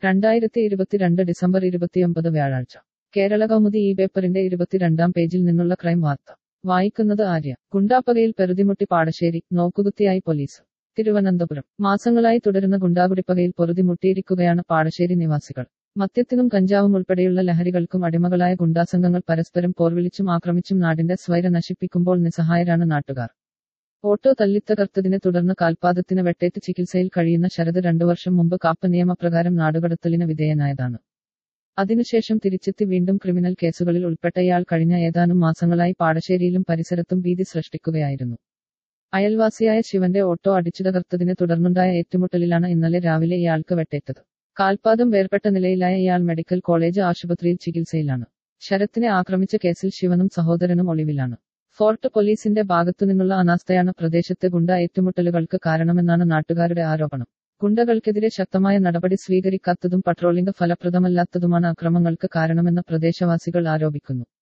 രണ്ടായിരത്തി ഇരുപത്തിരണ്ട് ഡിസംബർ ഇരുപത്തിയൊമ്പത് വ്യാഴാഴ്ച കേരള കൗമുദി ഈ പേപ്പറിന്റെ ഇരുപത്തിരണ്ടാം പേജിൽ നിന്നുള്ള ക്രൈം വാർത്ത വായിക്കുന്നത് ആര്യ ഗുണ്ടാപ്പകയിൽ പെറുതിമുട്ടി പാടശ്ശേരി നോക്കുകുത്തിയായി പോലീസ് തിരുവനന്തപുരം മാസങ്ങളായി തുടരുന്ന ഗുണ്ടാകുടിപ്പകയിൽ പൊറുതിമുട്ടിയിരിക്കുകയാണ് പാടശ്ശേരി നിവാസികൾ മദ്യത്തിനും കഞ്ചാവും ഉൾപ്പെടെയുള്ള ലഹരികൾക്കും അടിമകളായ ഗുണ്ടാസംഘങ്ങൾ പരസ്പരം പോർവിളിച്ചും ആക്രമിച്ചും നാടിന്റെ സ്വൈര നശിപ്പിക്കുമ്പോൾ നിസ്സഹായരാണ് നാട്ടുകാർ ഓട്ടോ തല്ലിത്തകർത്തതിനെ തുടർന്ന് കാൽപാദത്തിന് വെട്ടേറ്റ് ചികിത്സയിൽ കഴിയുന്ന ശരത് രണ്ടു വർഷം മുമ്പ് കാപ്പ നിയമപ്രകാരം നാടുകടത്തലിന് വിധേയനായതാണ് അതിനുശേഷം തിരിച്ചെത്തി വീണ്ടും ക്രിമിനൽ കേസുകളിൽ ഉൾപ്പെട്ട ഇയാൾ കഴിഞ്ഞ ഏതാനും മാസങ്ങളായി പാടശ്ശേരിയിലും പരിസരത്തും ഭീതി സൃഷ്ടിക്കുകയായിരുന്നു അയൽവാസിയായ ശിവന്റെ ഓട്ടോ അടിച്ചു തകർത്തതിനെ തുടർന്നുണ്ടായ ഏറ്റുമുട്ടലിലാണ് ഇന്നലെ രാവിലെ ഇയാൾക്ക് വെട്ടേറ്റത് കാൽപാദം വേർപെട്ട നിലയിലായ ഇയാൾ മെഡിക്കൽ കോളേജ് ആശുപത്രിയിൽ ചികിത്സയിലാണ് ശരത്തിനെ ആക്രമിച്ച കേസിൽ ശിവനും സഹോദരനും ഒളിവിലാണ് ഫോർട്ട് പോലീസിന്റെ ഭാഗത്തുനിന്നുള്ള അനാസ്ഥയാണ് പ്രദേശത്തെ ഗുണ്ട ഏറ്റുമുട്ടലുകൾക്ക് കാരണമെന്നാണ് നാട്ടുകാരുടെ ആരോപണം ഗുണ്ടകൾക്കെതിരെ ശക്തമായ നടപടി സ്വീകരിക്കാത്തതും പട്രോളിംഗ് ഫലപ്രദമല്ലാത്തതുമാണ് അക്രമങ്ങൾക്ക് കാരണമെന്ന് പ്രദേശവാസികൾ ആരോപിക്കുന്നു